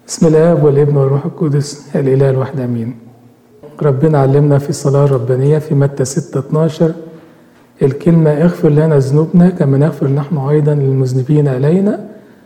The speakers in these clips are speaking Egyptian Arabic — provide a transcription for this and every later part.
بسم الاب والابن والروح القدس الاله الواحد امين ربنا علمنا في الصلاه الربانيه في متى 6 12 الكلمه اغفر لنا ذنوبنا كما نغفر نحن ايضا للمذنبين الينا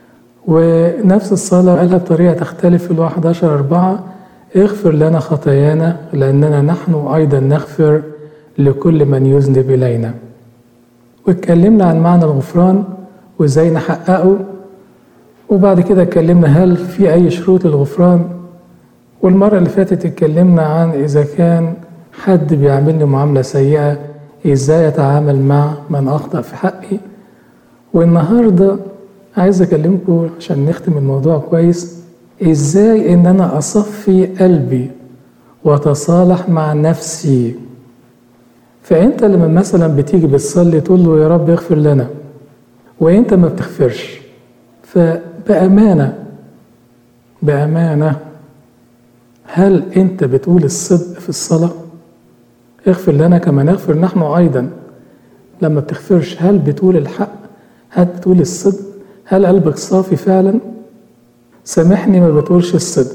ونفس الصلاه قالها بطريقه تختلف في الواحد 11 4 اغفر لنا خطايانا لاننا نحن ايضا نغفر لكل من يذنب الينا واتكلمنا عن معنى الغفران وازاي نحققه وبعد كده اتكلمنا هل في أي شروط للغفران والمرة اللي فاتت اتكلمنا عن إذا كان حد بيعملني معاملة سيئة إزاي أتعامل مع من أخطأ في حقي والنهاردة عايز أكلمكم عشان نختم الموضوع كويس إزاي إن أنا أصفي قلبي وأتصالح مع نفسي فأنت لما مثلا بتيجي بتصلي تقول له يا رب اغفر لنا وأنت ما بتغفرش فبأمانة بأمانة هل أنت بتقول الصدق في الصلاة؟ اغفر لنا كما نغفر نحن أيضا لما بتغفرش هل بتقول الحق؟ هل بتقول الصدق؟ هل قلبك صافي فعلا؟ سامحني ما بتقولش الصدق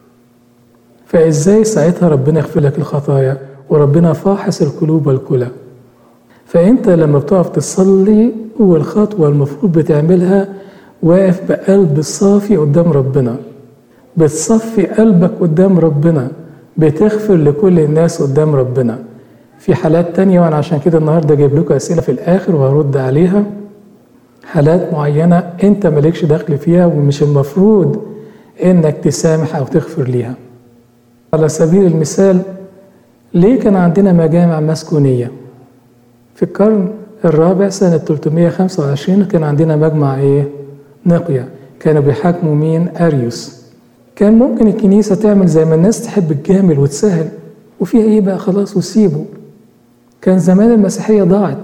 فإزاي ساعتها ربنا يغفر لك الخطايا وربنا فاحص القلوب والكلى فأنت لما بتقف تصلي أول خطوة المفروض بتعملها واقف بقلب صافي قدام ربنا بتصفي قلبك قدام ربنا بتغفر لكل الناس قدام ربنا في حالات تانية وأنا عشان كده النهاردة جايب لكم أسئلة في الآخر وهرد عليها حالات معينة أنت مالكش دخل فيها ومش المفروض إنك تسامح أو تغفر ليها على سبيل المثال ليه كان عندنا مجامع مسكونية في القرن الرابع سنة 325 كان عندنا مجمع إيه؟ نقية كانوا بيحاكموا مين أريوس كان ممكن الكنيسة تعمل زي ما الناس تحب الجامل وتسهل وفيها ايه بقى خلاص وسيبه كان زمان المسيحية ضاعت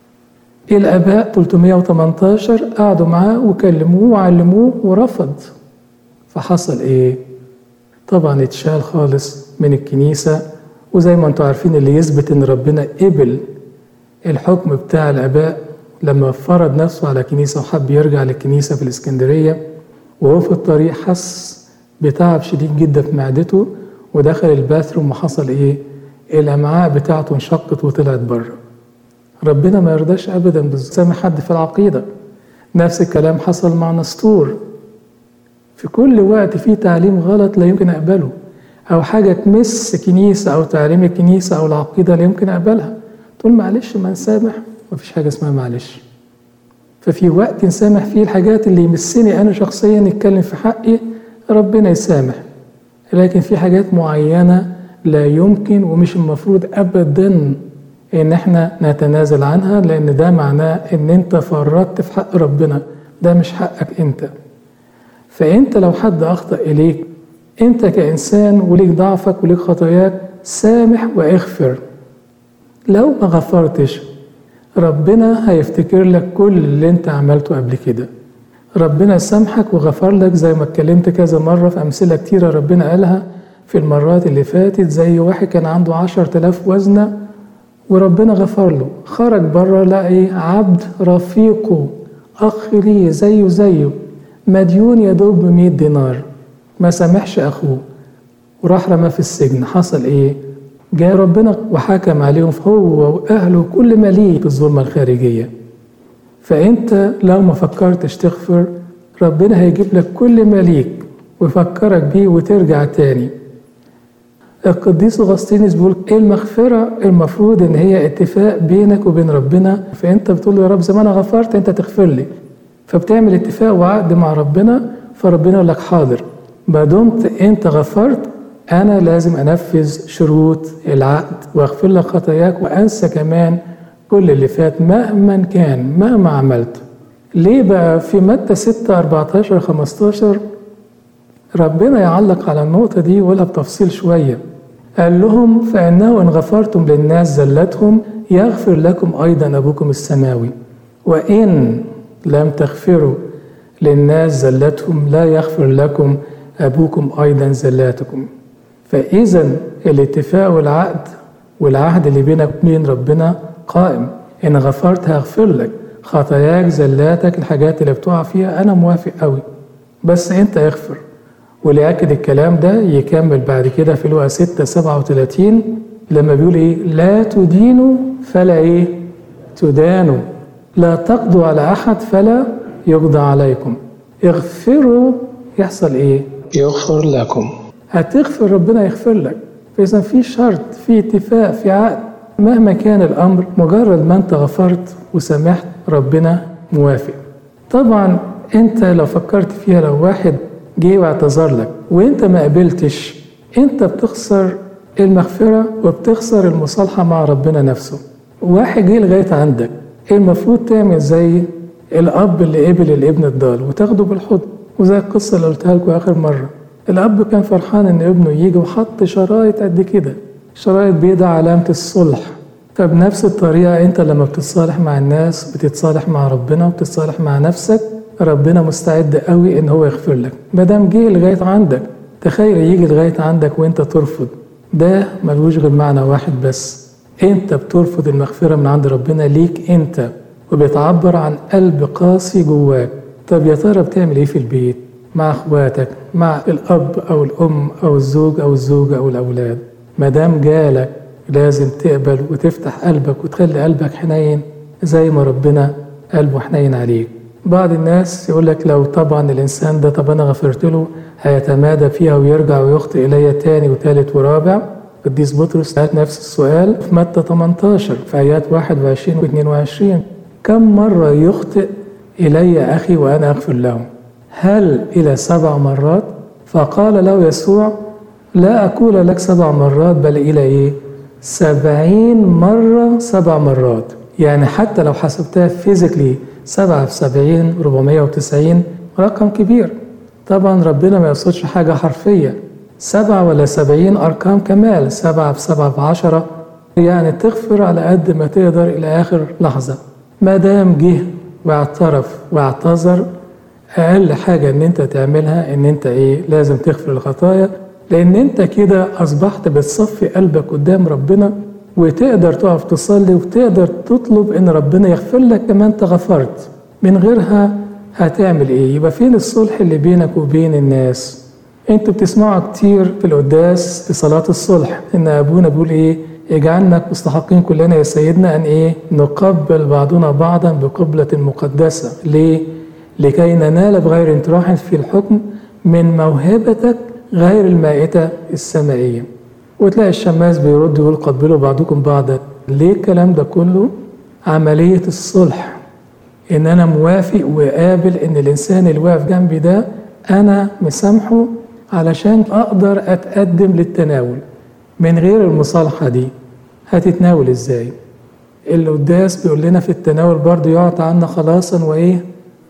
الآباء 318 قعدوا معاه وكلموه وعلموه ورفض فحصل ايه طبعا اتشال خالص من الكنيسة وزي ما انتم عارفين اللي يثبت ان ربنا قبل الحكم بتاع الآباء لما فرض نفسه على كنيسة وحب يرجع للكنيسة في الإسكندرية وهو في الطريق حس بتعب شديد جدا في معدته ودخل الباثروم وحصل إيه؟ الأمعاء بتاعته انشقت وطلعت بره. ربنا ما يرضاش أبدا بسامح حد في العقيدة. نفس الكلام حصل مع نسطور. في كل وقت في تعليم غلط لا يمكن أقبله أو حاجة تمس كنيسة أو تعليم الكنيسة أو العقيدة لا يمكن أقبلها. تقول معلش ما نسامح مفيش حاجة اسمها معلش ففي وقت نسامح فيه الحاجات اللي يمسني أنا شخصيا نتكلم في حقي ربنا يسامح لكن في حاجات معينة لا يمكن ومش المفروض أبدا إن احنا نتنازل عنها لأن ده معناه إن أنت فرطت في حق ربنا ده مش حقك أنت فأنت لو حد أخطأ إليك أنت كإنسان وليك ضعفك وليك خطاياك سامح واغفر لو ما غفرتش ربنا هيفتكر لك كل اللي انت عملته قبل كده ربنا سامحك وغفر لك زي ما اتكلمت كذا مرة في أمثلة كتيرة ربنا قالها في المرات اللي فاتت زي واحد كان عنده عشر تلاف وزنة وربنا غفر له خرج بره لقى عبد رفيقه أخ ليه زيه زيه مديون يدوب بمية دينار ما سامحش أخوه وراح رماه في السجن حصل إيه؟ جاء ربنا وحكم عليهم هو واهله كل ما ليه في الظلمه الخارجيه فانت لو ما فكرتش تغفر ربنا هيجيب لك كل ما ليك ويفكرك بيه وترجع تاني القديس اغسطينوس بيقول المغفره المفروض ان هي اتفاق بينك وبين ربنا فانت بتقول له يا رب زي ما انا غفرت انت تغفر لي فبتعمل اتفاق وعقد مع ربنا فربنا يقول لك حاضر ما دمت انت غفرت أنا لازم أنفذ شروط العقد وأغفر لك خطاياك وأنسى كمان كل اللي فات مهما كان مهما عملت ليه بقى في متى 6 14 15 ربنا يعلق على النقطة دي ويقولها بتفصيل شوية قال لهم فإنه إن غفرتم للناس زلتهم يغفر لكم أيضا أبوكم السماوي وإن لم تغفروا للناس زلتهم لا يغفر لكم أبوكم أيضا زلاتكم فإذا الاتفاق والعقد والعهد اللي بينك وبين ربنا قائم إن غفرت هغفر لك خطاياك زلاتك الحاجات اللي بتقع فيها أنا موافق قوي بس أنت اغفر وليأكد الكلام ده يكمل بعد كده في لقا 6 37 لما بيقول ايه لا تدينوا فلا ايه تدانوا لا تقضوا على احد فلا يقضى عليكم اغفروا يحصل ايه يغفر لكم هتغفر ربنا يغفر لك فاذا في شرط في اتفاق في عقد مهما كان الامر مجرد ما انت غفرت وسامحت ربنا موافق طبعا انت لو فكرت فيها لو واحد جه واعتذر لك وانت ما قبلتش انت بتخسر المغفرة وبتخسر المصالحة مع ربنا نفسه واحد جه لغاية عندك المفروض تعمل زي الأب اللي قبل الابن الضال وتاخده بالحضن وزي القصة اللي قلتها لكم آخر مرة الأب كان فرحان إن ابنه يجي وحط شرايط قد كده شرايط بيضة علامة الصلح فبنفس الطريقة أنت لما بتتصالح مع الناس بتتصالح مع ربنا وبتتصالح مع نفسك ربنا مستعد قوي إن هو يغفر لك ما دام جه لغاية عندك تخيل يجي لغاية عندك وأنت ترفض ده ملوش غير معنى واحد بس أنت بترفض المغفرة من عند ربنا ليك أنت وبتعبر عن قلب قاسي جواك طب يا ترى بتعمل إيه في البيت مع اخواتك مع الاب او الام او الزوج او الزوجه او الاولاد ما دام جالك لازم تقبل وتفتح قلبك وتخلي قلبك حنين زي ما ربنا قلبه حنين عليك بعض الناس يقول لك لو طبعا الانسان ده طب انا غفرت له هيتمادى فيها ويرجع ويخطئ الي تاني وتالت ورابع قديس بطرس سأل نفس السؤال في متى 18 في ايات 21 و 22 كم مره يخطئ الي اخي وانا اغفر له هل إلى سبع مرات؟ فقال له يسوع لا أقول لك سبع مرات بل إلى إيه؟ سبعين مرة سبع مرات يعني حتى لو حسبتها فيزيكلي سبعة في سبعين ربعمية وتسعين رقم كبير طبعا ربنا ما يقصدش حاجة حرفية سبعة ولا سبعين أرقام كمال سبعة في سبعة في عشرة يعني تغفر على قد ما تقدر إلى آخر لحظة ما دام جه واعترف واعتذر اقل حاجه ان انت تعملها ان انت ايه لازم تغفر الخطايا لان انت كده اصبحت بتصفي قلبك قدام ربنا وتقدر تقف تصلي وتقدر تطلب ان ربنا يغفر لك كما انت غفرت من غيرها هتعمل ايه يبقى فين الصلح اللي بينك وبين الناس انتوا بتسمعوا كتير في القداس في صلاه الصلح ان ابونا بيقول ايه اجعلنا مستحقين كلنا يا سيدنا ان ايه نقبل بعضنا بعضا بقبله مقدسه ليه لكي ننال بغير انطراح في الحكم من موهبتك غير المائتة السمائية وتلاقي الشماس بيرد يقول قبلوا بعضكم بعضا ليه الكلام ده كله عملية الصلح ان انا موافق وقابل ان الانسان اللي واقف جنبي ده انا مسامحه علشان اقدر اتقدم للتناول من غير المصالحة دي هتتناول ازاي القداس بيقول لنا في التناول برضه يعطى عنا خلاصا وايه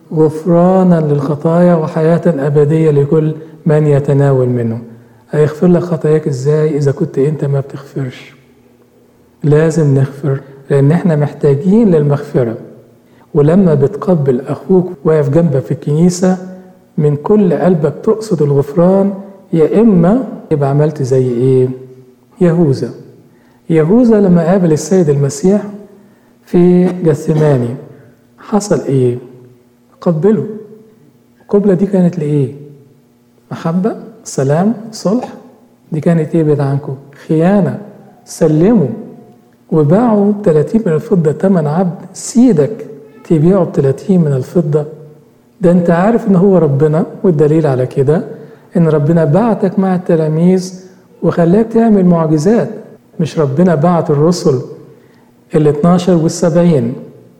غفرانا للخطايا وحياة أبدية لكل من يتناول منه هيغفر لك خطاياك ازاي إذا كنت أنت ما بتغفرش لازم نغفر لأن احنا محتاجين للمغفرة ولما بتقبل أخوك واقف جنبك في الكنيسة من كل قلبك تقصد الغفران يا إما يبقى عملت زي إيه يهوذا يهوذا لما قابل السيد المسيح في جثماني حصل إيه قبله القبلة دي كانت لإيه؟ محبة سلام صلح دي كانت إيه بعيد عنكم؟ خيانة سلموا وباعوا 30 من الفضة تمن عبد سيدك تبيعه ب 30 من الفضة ده أنت عارف إن هو ربنا والدليل على كده إن ربنا بعتك مع التلاميذ وخلاك تعمل معجزات مش ربنا بعت الرسل ال 12 والسبعين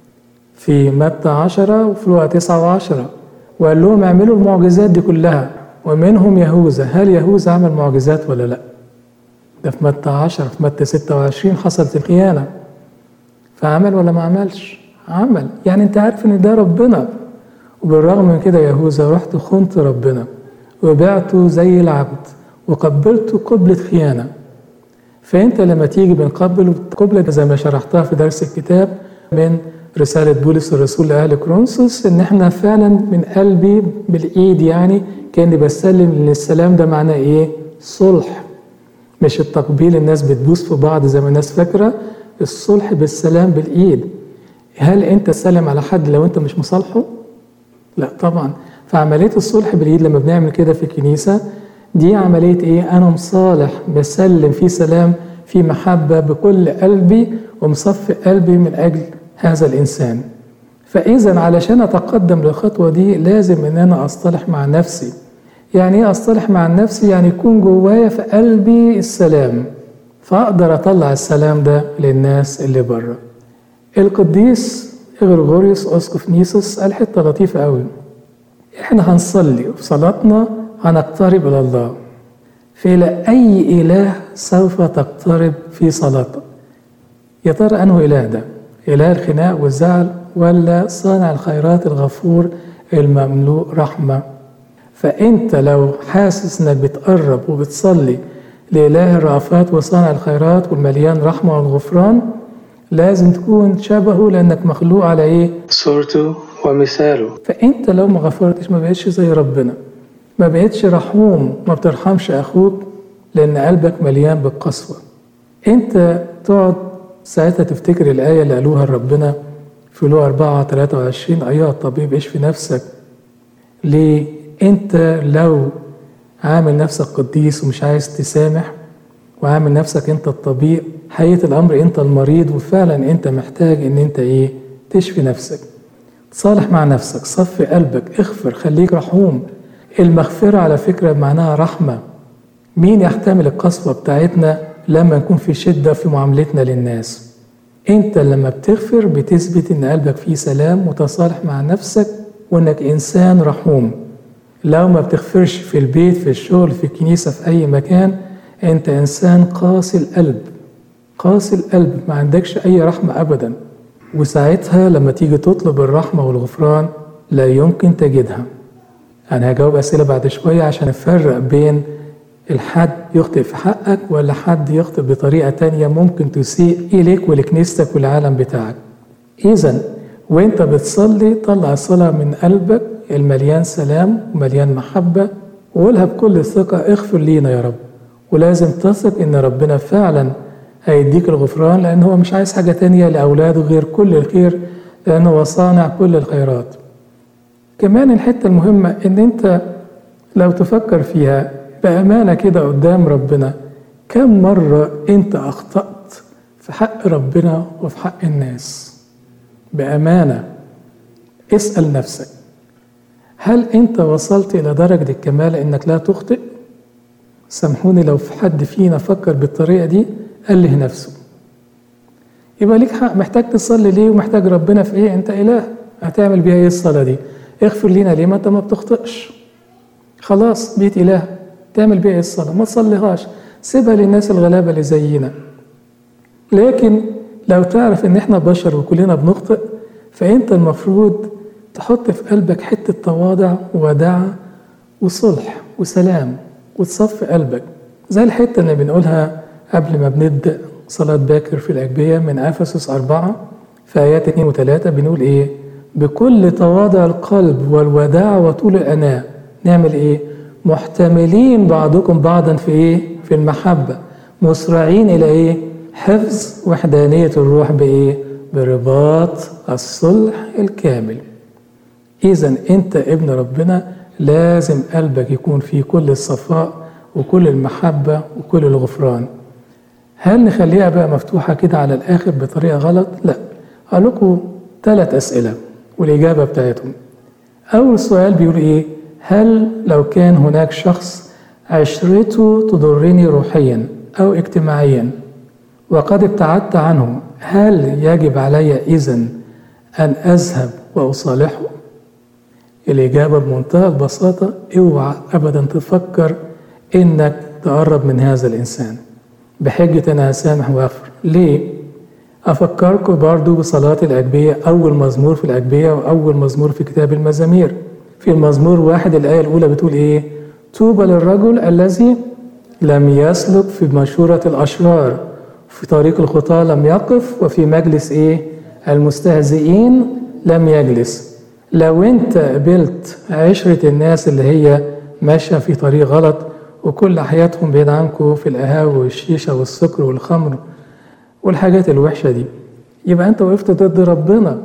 في متى عشرة وفي لوقا تسعة وعشرة وقال لهم اعملوا المعجزات دي كلها ومنهم يهوذا هل يهوذا عمل معجزات ولا لا ده في متى عشرة في متى ستة وعشرين حصلت الخيانة فعمل ولا ما عملش عمل يعني انت عارف ان ده ربنا وبالرغم من كده يهوذا رحت خنت ربنا وبعته زي العبد وقبلته قبلة خيانة فانت لما تيجي بنقبل قبلة زي ما شرحتها في درس الكتاب من رسالة بولس الرسول لأهل كرونسوس إن إحنا فعلا من قلبي بالإيد يعني كأني بسلم لأن السلام ده معناه إيه؟ صلح مش التقبيل الناس بتبوس في بعض زي ما الناس فاكرة الصلح بالسلام بالإيد هل أنت سلم على حد لو أنت مش مصالحه؟ لا طبعا فعملية الصلح بالإيد لما بنعمل كده في الكنيسة دي عملية إيه؟ أنا مصالح بسلم في سلام في محبة بكل قلبي ومصفي قلبي من أجل هذا الإنسان فإذا علشان أتقدم للخطوة دي لازم إن أنا أصطلح مع نفسي يعني إيه أصطلح مع نفسي؟ يعني يكون جوايا في قلبي السلام فأقدر أطلع السلام ده للناس اللي بره القديس غرغوريوس أسقف نيسوس قال حتة لطيفة قوي إحنا هنصلي وفي صلاتنا هنقترب إلى الله فإلى أي إله سوف تقترب في صلاتك يا ترى أنه إله ده إله الخناق والزعل ولا صانع الخيرات الغفور المملوء رحمة فأنت لو حاسس إنك بتقرب وبتصلي لإله الرأفات وصانع الخيرات والمليان رحمة والغفران لازم تكون شبهه لأنك مخلوق على إيه؟ صورته ومثاله فأنت لو ما غفرتش ما بقتش زي ربنا ما بقتش رحوم ما بترحمش أخوك لأن قلبك مليان بالقسوة أنت تقعد ساعتها تفتكر الآية اللي قالوها لربنا في لو 4 23 أيها الطبيب اشفي نفسك ليه؟ أنت لو عامل نفسك قديس ومش عايز تسامح وعامل نفسك أنت الطبيب حقيقة الأمر أنت المريض وفعلا أنت محتاج إن أنت إيه؟ تشفي نفسك تصالح مع نفسك صفي قلبك اغفر خليك رحوم المغفرة على فكرة معناها رحمة مين يحتمل القسوة بتاعتنا لما نكون في شدة في معاملتنا للناس انت لما بتغفر بتثبت ان قلبك فيه سلام وتصالح مع نفسك وانك انسان رحوم لو ما بتغفرش في البيت في الشغل في الكنيسة في اي مكان انت انسان قاسي القلب قاسي القلب ما عندكش اي رحمة ابدا وساعتها لما تيجي تطلب الرحمة والغفران لا يمكن تجدها أنا هجاوب أسئلة بعد شوية عشان أفرق بين الحد يخطئ في حقك ولا حد يخطئ بطريقة تانية ممكن تسيء إليك ولكنيستك والعالم بتاعك إذا وانت بتصلي طلع الصلاة من قلبك المليان سلام ومليان محبة وقولها بكل ثقة اغفر لينا يا رب ولازم تثق ان ربنا فعلا هيديك الغفران لان هو مش عايز حاجة تانية لأولاده غير كل الخير لأنه هو صانع كل الخيرات كمان الحتة المهمة إن أنت لو تفكر فيها بأمانة كده قدام ربنا كم مرة أنت أخطأت في حق ربنا وفي حق الناس بأمانة اسأل نفسك هل أنت وصلت إلى درجة الكمال إنك لا تخطئ؟ سامحوني لو في حد فينا فكر بالطريقة دي أله نفسه يبقى ليك حق محتاج تصلي ليه ومحتاج ربنا في ايه انت اله هتعمل بيها ايه الصلاه دي اغفر لينا ليه ما انت ما بتخطئش خلاص بيت اله تعمل بيها ايه الصلاه ما تصليهاش سيبها للناس الغلابه اللي زينا لكن لو تعرف ان احنا بشر وكلنا بنخطئ فانت المفروض تحط في قلبك حته تواضع ووداعه وصلح وسلام وتصفي قلبك زي الحته اللي بنقولها قبل ما بنبدا صلاة باكر في الأجبية من أفسس أربعة في آيات اتنين وتلاتة بنقول إيه؟ بكل تواضع القلب والوداع وطول الأناة نعمل إيه؟ محتملين بعضكم بعضا في إيه؟ في المحبة مسرعين إلى إيه؟ حفظ وحدانية الروح بإيه؟ برباط الصلح الكامل إذا أنت ابن ربنا لازم قلبك يكون فيه كل الصفاء وكل المحبة وكل الغفران هل نخليها بقى مفتوحة كده على الآخر بطريقة غلط؟ لا أقول لكم ثلاث أسئلة والإجابة بتاعتهم أول سؤال بيقول إيه؟ هل لو كان هناك شخص عشرته تضرني روحيا أو اجتماعيا وقد ابتعدت عنه هل يجب علي إذن أن أذهب وأصالحه؟ الإجابة بمنتهى البساطة اوعى أبدا تفكر إنك تقرب من هذا الإنسان بحجة أنا هسامح وأغفر ليه؟ أفكركم برضو بصلاة الأجبية أول مزمور في الأجبية وأول مزمور في كتاب المزامير في المزمور واحد الآية الأولى بتقول إيه؟ طوبى للرجل الذي لم يسلك في مشورة الأشرار في طريق الخطاة لم يقف وفي مجلس إيه؟ المستهزئين لم يجلس لو أنت قبلت عشرة الناس اللي هي ماشية في طريق غلط وكل حياتهم بعيد عنكم في القهاوي والشيشة والسكر والخمر والحاجات الوحشة دي يبقى أنت وقفت ضد ربنا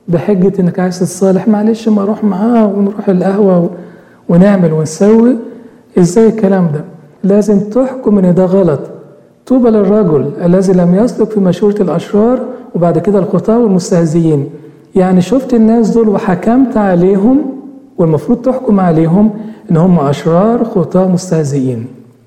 بحجة انك عايز تتصالح معلش ما اروح معاه ونروح القهوة ونعمل ونسوي ازاي الكلام ده لازم تحكم ان ده غلط طوبى للرجل الذي لم يسلك في مشورة الأشرار وبعد كده الخطاة والمستهزئين يعني شفت الناس دول وحكمت عليهم والمفروض تحكم عليهم ان هم أشرار خطاة مستهزئين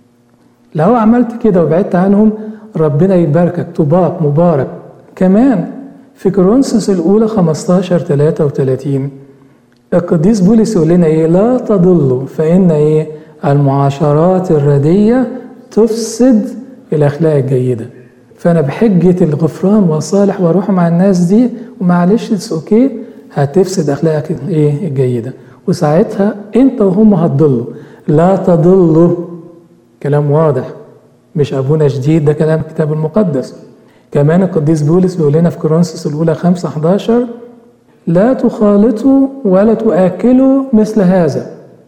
لو عملت كده وبعدت عنهم ربنا يباركك طوباك مبارك كمان في كورنثوس الأولى 15 33 القديس بولس يقول لنا إيه لا تضلوا فإن إيه المعاشرات الردية تفسد الأخلاق الجيدة فأنا بحجة الغفران والصالح وأروح مع الناس دي ومعلش اتس أوكي هتفسد أخلاقك إيه الجيدة وساعتها أنت وهم هتضلوا لا تضلوا كلام واضح مش أبونا جديد ده كلام الكتاب المقدس كمان القديس بولس بيقول لنا في كورنثوس الأولى 5 11 لا تخالطوا ولا تؤكلوا مثل هذا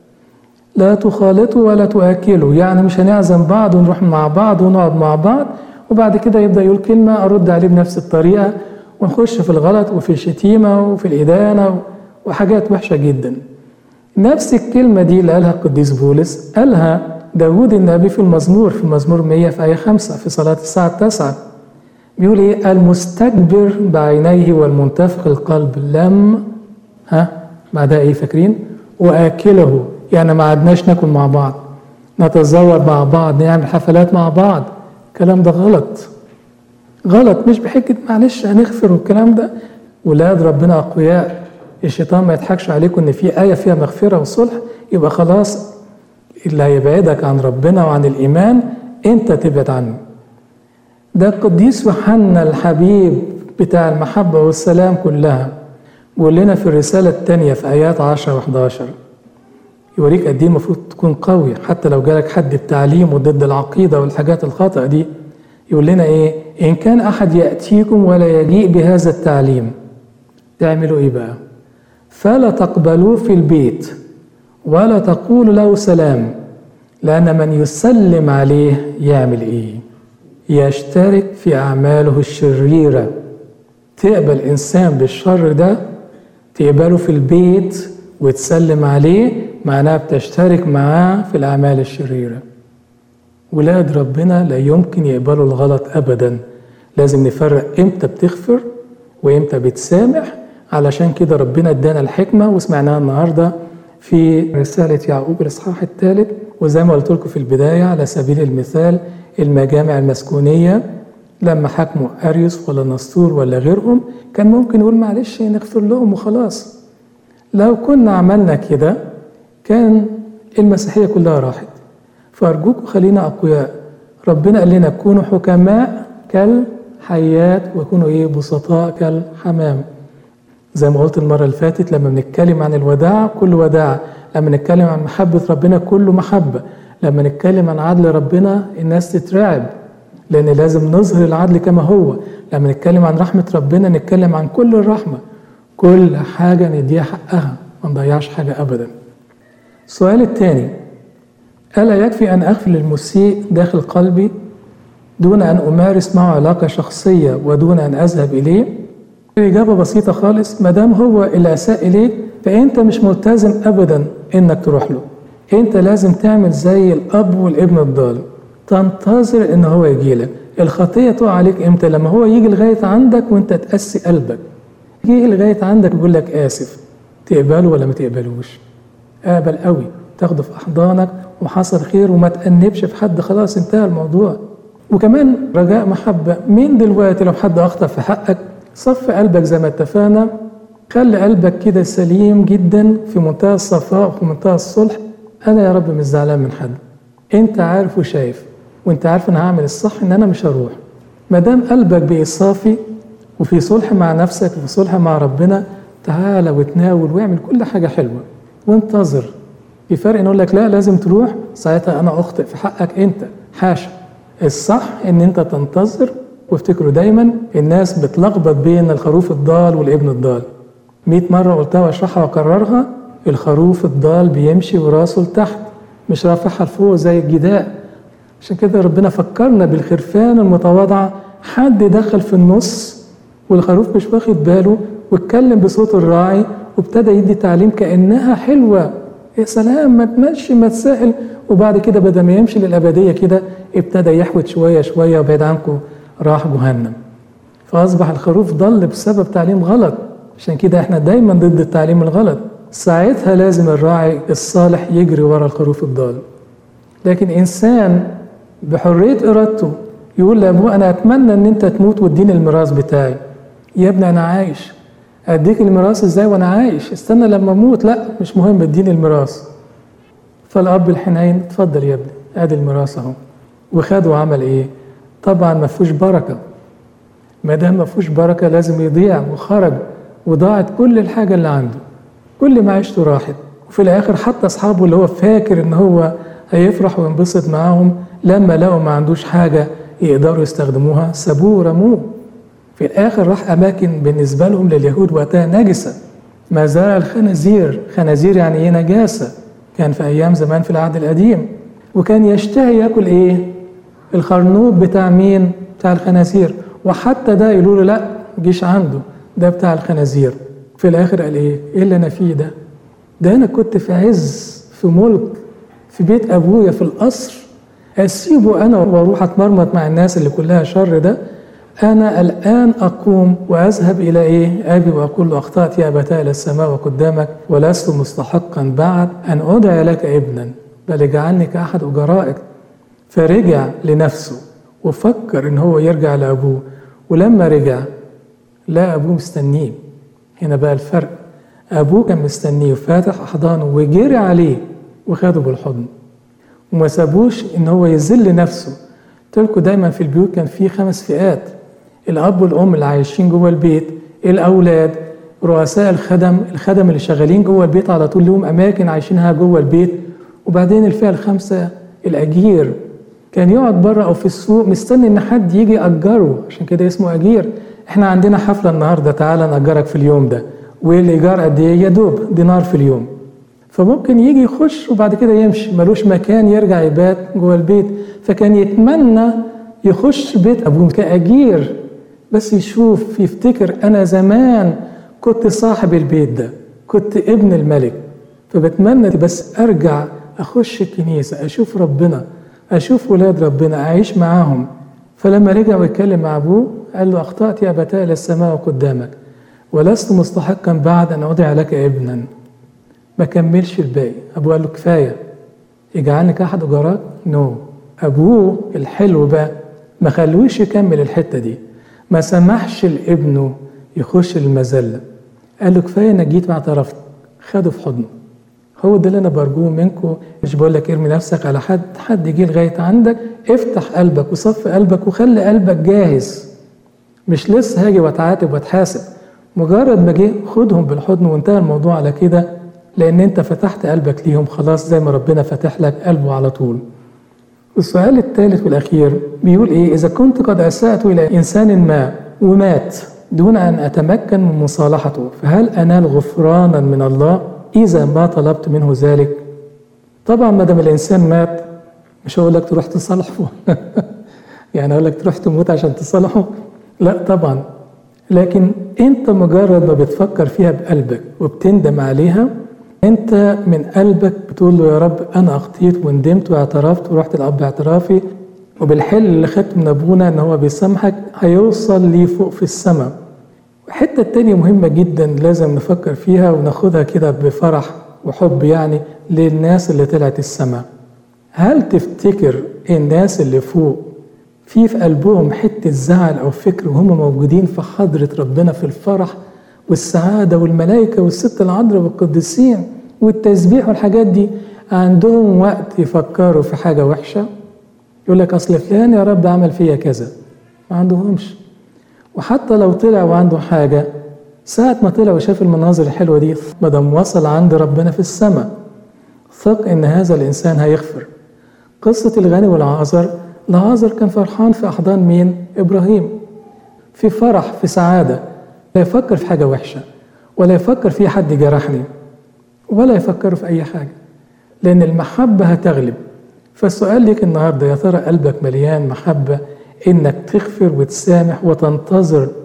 لا تخالطوا ولا تؤكلوا يعني مش هنعزم بعض ونروح مع بعض ونقعد مع بعض وبعد كده يبدأ يقول كلمة أرد عليه بنفس الطريقة ونخش في الغلط وفي الشتيمة وفي الإدانة وحاجات وحشة جدا نفس الكلمة دي اللي قالها القديس بولس قالها داود النبي في المزمور في المزمور 100 في آية 5 في صلاة الساعة 9 بيقول ايه المستكبر بعينيه والمنتفخ القلب لم ها بعدها ايه فاكرين واكله يعني ما عدناش ناكل مع بعض نتزور مع بعض نعمل حفلات مع بعض الكلام ده غلط غلط مش بحجة معلش هنغفر والكلام ده ولاد ربنا أقوياء الشيطان ما يضحكش عليكم إن في آية فيها مغفرة وصلح يبقى خلاص اللي هيبعدك عن ربنا وعن الإيمان أنت تبعد عنه ده القديس يوحنا الحبيب بتاع المحبة والسلام كلها بيقول لنا في الرسالة الثانية في آيات 10 و11 يوريك قد إيه المفروض تكون قوي حتى لو جالك حد بتعليم وضد العقيدة والحاجات الخطأ دي يقول لنا إيه إن كان أحد يأتيكم ولا يجيء بهذا التعليم تعملوا إيه بقى فلا تقبلوه في البيت ولا تقولوا له سلام لأن من يسلم عليه يعمل إيه يشترك في أعماله الشريرة تقبل إنسان بالشر ده تقبله في البيت وتسلم عليه معناها بتشترك معاه في الأعمال الشريرة ولاد ربنا لا يمكن يقبلوا الغلط أبدا لازم نفرق إمتى بتغفر وإمتى بتسامح علشان كده ربنا ادانا الحكمة وسمعناها النهاردة في رسالة يعقوب الإصحاح الثالث وزي ما قلت لكم في البداية على سبيل المثال المجامع المسكونية لما حكموا أريوس ولا نسطور ولا غيرهم كان ممكن يقول معلش نغفر لهم وخلاص لو كنا عملنا كده كان المسيحية كلها راحت فأرجوكم خلينا أقوياء ربنا قال لنا كونوا حكماء كالحيات وكونوا إيه بسطاء كالحمام زي ما قلت المرة اللي فاتت لما بنتكلم عن الوداع كل وداع لما نتكلم عن محبة ربنا كله محبة لما نتكلم عن عدل ربنا الناس تترعب لأن لازم نظهر العدل كما هو لما نتكلم عن رحمة ربنا نتكلم عن كل الرحمة كل حاجة نديها حقها ما نضيعش حاجة أبدا السؤال الثاني ألا يكفي أن أغفل المسيء داخل قلبي دون أن أمارس معه علاقة شخصية ودون أن أذهب إليه الإجابة بسيطة خالص ما دام هو اللي أساء إليك فأنت مش ملتزم أبدا إنك تروح له أنت لازم تعمل زي الأب والابن الضال تنتظر إن هو يجي لك الخطية تقع عليك إمتى لما هو يجي لغاية عندك وأنت تقسي قلبك يجي لغاية عندك يقول لك آسف تقبله ولا ما تقبلوش قابل قوي تاخده في أحضانك وحصل خير وما تأنبش في حد خلاص انتهى الموضوع وكمان رجاء محبة مين دلوقتي لو حد أخطأ في حقك صف قلبك زي ما اتفقنا خلي قلبك كده سليم جدا في منتهى الصفاء وفي منتهى الصلح انا يا رب مش زعلان من حد انت عارف وشايف وانت عارف ان هعمل الصح ان انا مش هروح ما دام قلبك بقي صافي وفي صلح مع نفسك وفي صلح مع ربنا تعالى وتناول واعمل كل حاجه حلوه وانتظر في فرق نقول لك لا لازم تروح ساعتها انا اخطئ في حقك انت حاشا الصح ان انت تنتظر وافتكروا دايما الناس بتلخبط بين الخروف الضال والابن الضال 100 مرة قلتها واشرحها واكررها الخروف الضال بيمشي وراسه لتحت مش رافعها لفوق زي الجداء عشان كده ربنا فكرنا بالخرفان المتواضعة حد دخل في النص والخروف مش واخد باله واتكلم بصوت الراعي وابتدى يدي تعليم كانها حلوه يا سلام ما تمشي ما تسهل وبعد كده بدل ما يمشي للابديه كده ابتدى يحوت شويه شويه وبعد عنكم راح جهنم فاصبح الخروف ضل بسبب تعليم غلط عشان كده احنا دايما ضد التعليم الغلط ساعتها لازم الراعي الصالح يجري ورا الخروف الضال لكن انسان بحريه ارادته يقول لابوه انا اتمنى ان انت تموت وتديني الميراث بتاعي يا ابني انا عايش اديك الميراث ازاي وانا عايش استنى لما اموت لا مش مهم اديني الميراث فالاب الحنين اتفضل يا ابني ادي الميراث اهو وخد وعمل ايه طبعا ما فيهوش بركه ما دام ما فيهوش بركه لازم يضيع وخرج وضاعت كل الحاجه اللي عنده كل ما عيشته راحت وفي الاخر حتى اصحابه اللي هو فاكر ان هو هيفرح وينبسط معاهم لما لقوا ما عندوش حاجه يقدروا يستخدموها سابوه ورموه في الاخر راح اماكن بالنسبه لهم لليهود وقتها نجسه مزارع الخنازير خنازير يعني ايه نجاسه كان في ايام زمان في العهد القديم وكان يشتهي ياكل ايه الخرنوب بتاع مين بتاع الخنازير وحتى ده يقولوا له لا جيش عنده ده بتاع الخنازير في الاخر قال ايه ايه اللي انا فيه ده ده انا كنت في عز في ملك في بيت ابويا في القصر اسيبه انا واروح اتمرمط مع الناس اللي كلها شر ده انا الان اقوم واذهب الى ايه ابي واقول له اخطات يا ابتاه الى السماء وقدامك ولست مستحقا بعد ان ادعي لك ابنا بل اجعلني كاحد اجرائك فرجع لنفسه وفكر ان هو يرجع لابوه ولما رجع لا ابوه مستنيه هنا بقى الفرق ابوه كان مستنيه وفاتح احضانه وجري عليه وخده بالحضن وما سابوش ان هو يذل نفسه قلت لكم دايما في البيوت كان في خمس فئات الاب والام اللي عايشين جوه البيت الاولاد رؤساء الخدم الخدم اللي شغالين جوه البيت على طول لهم اماكن عايشينها جوه البيت وبعدين الفئه الخامسه الاجير كان يقعد بره او في السوق مستني ان حد يجي ياجره عشان كده اسمه اجير احنا عندنا حفله النهارده تعالى ناجرك في اليوم ده والايجار قد ايه يا دوب دينار في اليوم فممكن يجي يخش وبعد كده يمشي ملوش مكان يرجع يبات جوه البيت فكان يتمنى يخش بيت ابوه كاجير بس يشوف يفتكر انا زمان كنت صاحب البيت ده كنت ابن الملك فبتمنى بس ارجع اخش الكنيسه اشوف ربنا اشوف ولاد ربنا اعيش معاهم فلما رجع ويتكلم مع ابوه قال له اخطات يا ابتاه الى السماء قدامك ولست مستحقا بعد ان اودع لك ابنا ما كملش الباقي ابوه قال له كفايه اجعلني كاحد اجارات نو no. ابوه الحلو بقى ما خلوش يكمل الحته دي ما سمحش لابنه يخش المذله قال له كفايه انك جيت واعترفت خده في حضنه هو ده اللي انا برجوه منكم مش بقول لك ارمي نفسك على حد حد يجي لغايه عندك افتح قلبك وصف قلبك وخلي قلبك جاهز مش لسه هاجي واتعاتب واتحاسب مجرد ما جه خدهم بالحضن وانتهى الموضوع على كده لان انت فتحت قلبك ليهم خلاص زي ما ربنا فتح لك قلبه على طول السؤال الثالث والاخير بيقول ايه اذا كنت قد اسات الى انسان ما ومات دون ان اتمكن من مصالحته فهل انال غفرانا من الله اذا ما طلبت منه ذلك طبعا ما دام الانسان مات مش هقول لك تروح تصالحه يعني اقول لك تروح تموت عشان تصالحه لا طبعا لكن انت مجرد ما بتفكر فيها بقلبك وبتندم عليها انت من قلبك بتقول له يا رب انا اخطيت وندمت واعترفت ورحت الاب اعترافي وبالحل اللي خدته من ابونا ان هو بيسامحك هيوصل لي فوق في السماء الحته التانية مهمة جدا لازم نفكر فيها وناخدها كده بفرح وحب يعني للناس اللي طلعت السماء هل تفتكر الناس اللي فوق في في قلبهم حتة زعل أو فكر وهم موجودين في حضرة ربنا في الفرح والسعادة والملائكة والست العذراء والقديسين والتسبيح والحاجات دي عندهم وقت يفكروا في حاجة وحشة يقول لك أصل فلان يا رب عمل فيا كذا ما عندهمش وحتى لو طلع وعنده حاجة ساعة ما طلع وشاف المناظر الحلوة دي ما دام وصل عند ربنا في السماء ثق إن هذا الإنسان هيغفر قصة الغني والعازر العازر كان فرحان في أحضان مين؟ إبراهيم في فرح في سعادة لا يفكر في حاجة وحشة ولا يفكر في حد جرحني ولا يفكر في أي حاجة لأن المحبة هتغلب فالسؤال ليك النهاردة يا ترى قلبك مليان محبة إنك تغفر وتسامح وتنتظر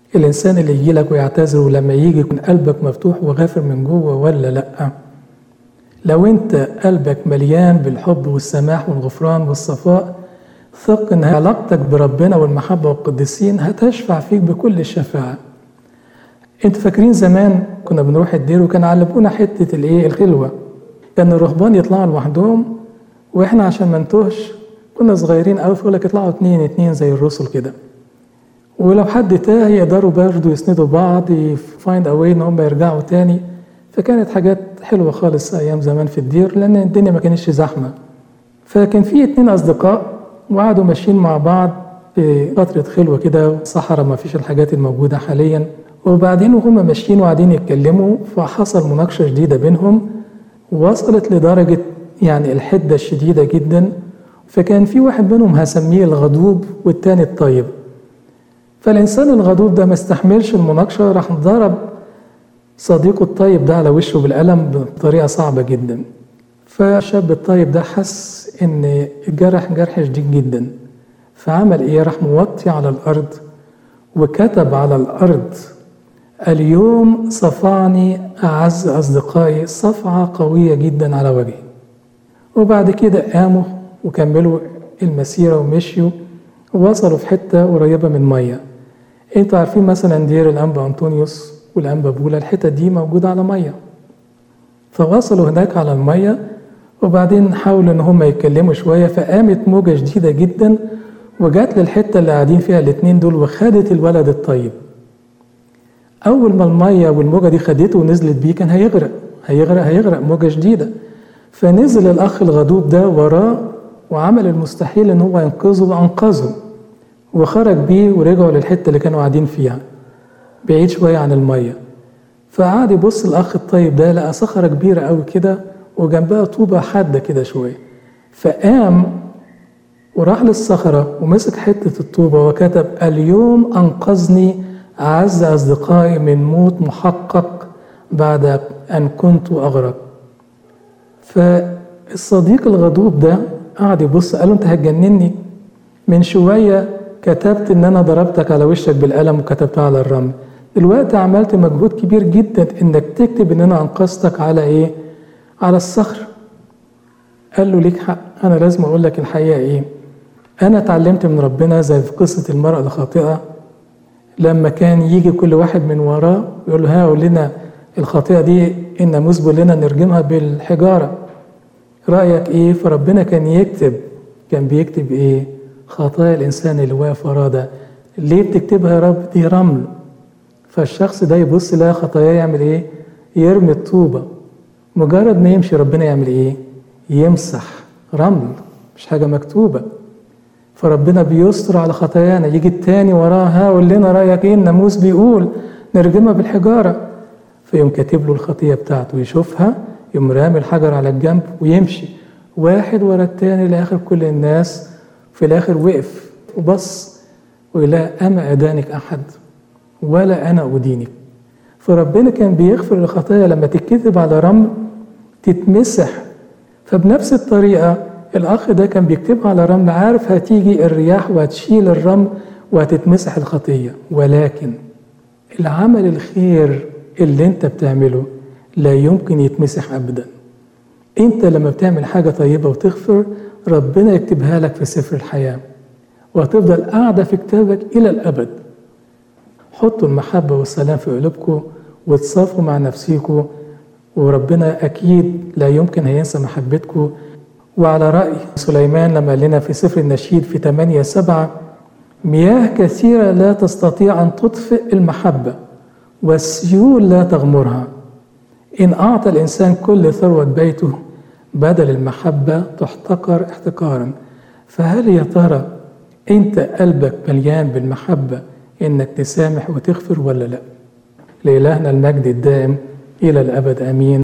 الإنسان اللي يجي لك ويعتذر ولما يجي يكون قلبك مفتوح وغافر من جوه ولا لأ لو أنت قلبك مليان بالحب والسماح والغفران والصفاء ثق ان علاقتك بربنا والمحبه والقديسين هتشفع فيك بكل الشفاعه انتوا فاكرين زمان كنا بنروح الدير وكان علمونا حته الايه الخلوه كان الرهبان يطلعوا لوحدهم واحنا عشان ما نتوهش كنا صغيرين قوي فيقول لك يطلعوا اتنين اتنين زي الرسل كده ولو حد تاه يقدروا برضه يسندوا بعض يفايند اواي ان هم يرجعوا تاني فكانت حاجات حلوه خالص ايام زمان في الدير لان الدنيا ما كانتش زحمه فكان في اتنين اصدقاء وقعدوا ماشيين مع بعض في فترة خلوة كده صحراء ما فيش الحاجات الموجودة حاليا وبعدين وهم ماشيين وقاعدين يتكلموا فحصل مناقشة شديدة بينهم وصلت لدرجة يعني الحدة الشديدة جدا فكان في واحد منهم هسميه الغضوب والتاني الطيب فالإنسان الغضوب ده ما استحملش المناقشة راح ضرب صديقه الطيب ده على وشه بالقلم بطريقة صعبة جدا فالشاب الطيب ده حس ان الجرح جرح شديد جدا فعمل ايه راح موطي على الارض وكتب على الارض اليوم صفعني اعز اصدقائي صفعه قويه جدا على وجهي وبعد كده قاموا وكملوا المسيره ومشيوا ووصلوا في حته قريبه من ميه انتوا عارفين مثلا دير الانبا انطونيوس والانبا بولا الحته دي موجوده على ميه فوصلوا هناك على الميه وبعدين حاولوا ان هم يتكلموا شويه فقامت موجه شديده جدا وجات للحته اللي قاعدين فيها الاتنين دول وخدت الولد الطيب اول ما الميه والموجه دي خدته ونزلت بيه كان هيغرق هيغرق هيغرق موجه شديده فنزل الاخ الغضوب ده وراه وعمل المستحيل ان هو ينقذه وانقذه وخرج بيه ورجعوا للحته اللي كانوا قاعدين فيها بعيد شويه عن الميه فقعد يبص الاخ الطيب ده لقى صخره كبيره قوي كده وجنبها طوبة حادة كده شوية فقام وراح للصخرة ومسك حتة الطوبة وكتب اليوم أنقذني أعز أصدقائي من موت محقق بعد أن كنت أغرق فالصديق الغضوب ده قعد يبص قال له أنت هتجنني من شوية كتبت إن أنا ضربتك على وشك بالقلم وكتبتها على الرمل دلوقتي عملت مجهود كبير جدا إنك تكتب إن أنا أنقذتك على إيه؟ على الصخر قال له ليك حق انا لازم اقول لك الحقيقه ايه انا اتعلمت من ربنا زي في قصه المراه الخاطئه لما كان يجي كل واحد من وراه يقول له ها قول لنا الخاطئه دي الناموس بيقول لنا نرجمها بالحجاره رايك ايه فربنا كان يكتب كان بيكتب ايه خطايا الانسان اللي واقف وراه ده ليه بتكتبها يا رب دي رمل فالشخص ده يبص لها خطاياه يعمل ايه يرمي الطوبه مجرد ما يمشي ربنا يعمل ايه يمسح رمل مش حاجة مكتوبة فربنا بيستر على خطايانا يجي التاني وراها قول لنا رأيك ايه الناموس بيقول نرجمها بالحجارة فيقوم كاتب له الخطية بتاعته يشوفها يقوم رامي الحجر على الجنب ويمشي واحد ورا التاني لآخر كل الناس في الآخر وقف وبص ويلاقي أما أدانك أحد ولا أنا أدينك فربنا كان بيغفر الخطايا لما تتكتب على رمل تتمسح فبنفس الطريقة الأخ ده كان بيكتبها على رمل عارف هتيجي الرياح وهتشيل الرمل وهتتمسح الخطية ولكن العمل الخير اللي انت بتعمله لا يمكن يتمسح أبدا انت لما بتعمل حاجة طيبة وتغفر ربنا يكتبها لك في سفر الحياة وهتفضل قاعدة في كتابك إلى الأبد حطوا المحبة والسلام في قلوبكم وتصافوا مع نفسيكم وربنا أكيد لا يمكن هينسى محبتكم وعلى رأي سليمان لما قال لنا في سفر النشيد في 8 7 مياه كثيرة لا تستطيع أن تطفئ المحبة والسيول لا تغمرها إن أعطى الإنسان كل ثروة بيته بدل المحبة تحتقر احتقارا فهل يا ترى أنت قلبك مليان بالمحبة إنك تسامح وتغفر ولا لأ؟ لإلهنا المجد الدائم إلى الأبد آمين